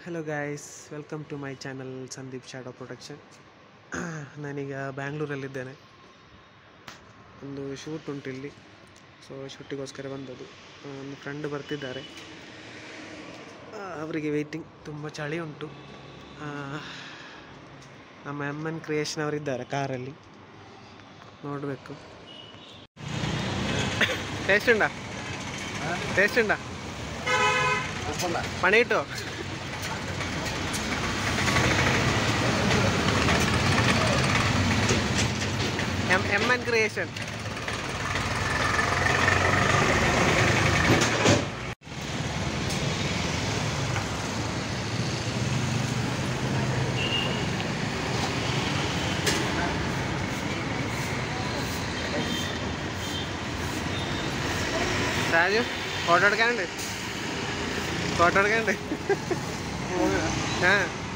hello guys welcome to my channel Sandeep shadow production ನಾನೀಗ ಬ್ಯಾಂಗ್ಳೂರಲ್ಲಿದ್ದೇನೆ ಒಂದು ಶೂಟ್ ಉಂಟು ಇಲ್ಲಿ ಸೊ ಶೂಟಿಗೋಸ್ಕರ ಬಂದದ್ದು ನನ್ನ ಫ್ರೆಂಡ್ ಬರ್ತಿದ್ದಾರೆ ಆ, ಅವರಿಗೆ ವೆಯ್ಟಿಂಗ್ ತುಂಬ ಚಳಿ ಉಂಟು ಆ, ನಮ್ಮ ಎಮ್ ಎನ್ ಕ್ರಿಯೇಷನ್ ಅವರಿದ್ದಾರೆ ಕಾರಲ್ಲಿ ನೋಡಬೇಕು ಟೇಸ್ಟ್ ಉಂಟಾ ಟೇಸ್ಟ್ ಉಂಟಾ ಪಣಿ ಇಟ್ಟು M M N creation Raju photo എടുക്കാനുണ്ട് ഫോട്ടോ എടുക്കാനുണ്ട് ആ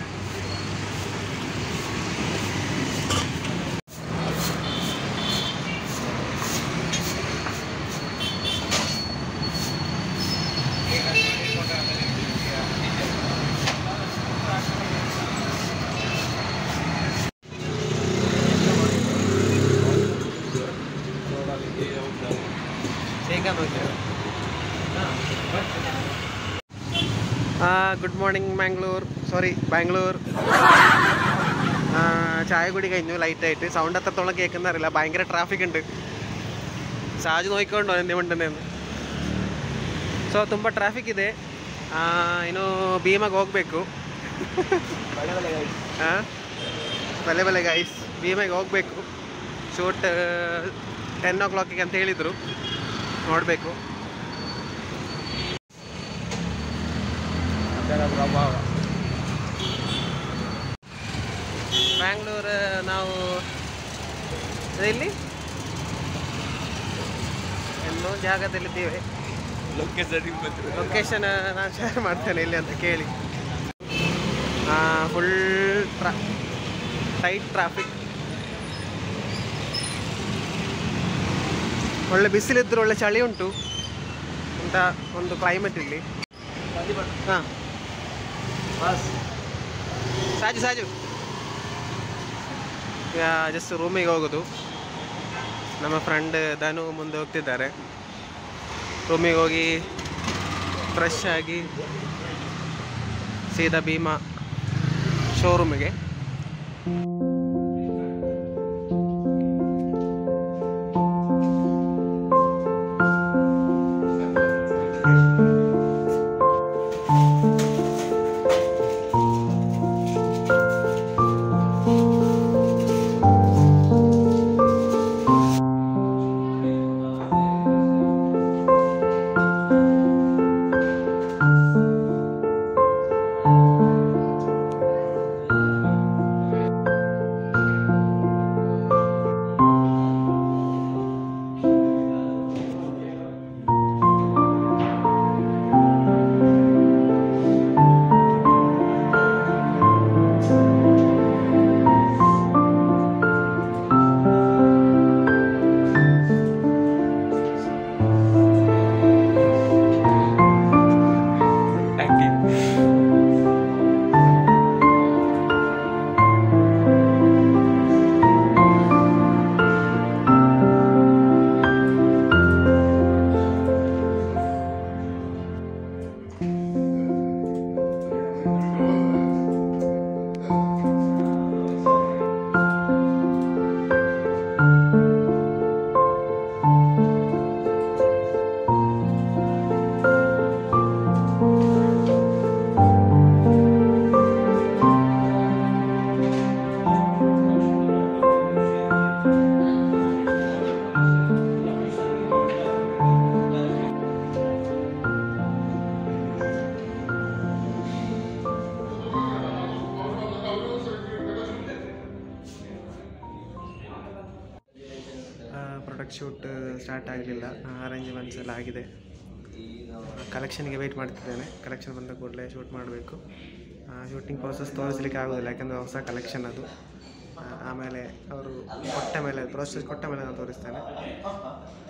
good morning Mangalore sorry Bangalore ചായ കുടി കഴിഞ്ഞു ലൈറ്റായിട്ട് സൗണ്ട് എത്രത്തോളം കേൾക്കുന്ന അറിയില്ല ഭയങ്കര ട്രാഫിക് ഉണ്ട് ಸಾಜು ನೋಯ್ಕೊಂಡು ನಿನ್ನೆ ಉಂಟನೇನು ಸೊ ತುಂಬ ಟ್ರಾಫಿಕ್ ಇದೆ ಆ, ಇನ್ನು ಭೀಮಾಗ ಹೋಗಬೇಕು ಹಾಂ ಬಲೆ ಬಲೆ ಗೈಸ್ ಭೀಮಾಗ ಹೋಗಬೇಕು ಶೂಟ್ ಟೆನ್ ಓ ಕ್ಲಾಕಿಗೆ ಅಂತ ಹೇಳಿದರು ನೋಡಬೇಕು ಬ್ಯಾಂಗ್ಳೂರು ನಾವು ಎಲ್ಲಿ ಎಲ್ಲೋ ಜಾಗದಲ್ಲಿದ್ದೇವೆ ಲೊಕೇಶನ್ ನಾನು ಶೇರ್ ಮಾಡ್ತೇನೆ ಇಲ್ಲಿ ಅಂತ ಕೇಳಿ ಫುಲ್ ಟ್ರಾ ಟೈಟ್ ಟ್ರಾಫಿಕ್ ಒಳ್ಳೆ ಬಿಸಿಲಿದ್ರು ಒಳ್ಳೆ ಚಳಿ ಉಂಟು ಅಂತ ಒಂದು ಕ್ಲೈಮೇಟ್ ಇಲ್ಲಿ ಹಾಂ ಸಾಜು ಸಾಜು ಈಗ ಜಸ್ಟ್ ರೂಮಿಗೆ ಹೋಗೋದು ನಮ್ಮ ಫ್ರೆಂಡ್ ಧನು ಮುಂದೆ ಹೋಗ್ತಿದ್ದಾರೆ ರೂಮಿಗೆ ಹೋಗಿ ಫ್ರೆಶ್ ಆಗಿ ಸೀದಾ ಭೀಮಾ ಶೋರೂಮಿಗೆ ಪ್ರೊಡಕ್ಟ್ ಶೂಟ್ ಸ್ಟಾರ್ಟ್ ಆಗಲಿಲ್ಲ ಅರೇಂಜ್ಮೆಂಟ್ಸ್ ಎಲ್ಲ ಆಗಿದೆ ಕಲೆಕ್ಷನ್ಗೆ ವೆಯ್ಟ್ ಮಾಡ್ತಿದ್ದೇನೆ ಕಲೆಕ್ಷನ್ ಬಂದ ಕೂಡಲೇ ಶೂಟ್ ಮಾಡಬೇಕು ಶೂಟಿಂಗ್ ಪ್ರೋಸೆಸ್ ತೋರಿಸ್ಲಿಕ್ಕೆ ಆಗೋದಿಲ್ಲ ಯಾಕಂದರೆ ಹೊಸ ಕಲೆಕ್ಷನ್ ಅದು ಆ, ಆಮೇಲೆ ಅವರು ಕೊಟ್ಟ ಮೇಲೆ ಪ್ರೋಸೆಸ್ ಕೊಟ್ಟ ಮೇಲೆ ನಾನು ತೋರಿಸ್ತೇನೆ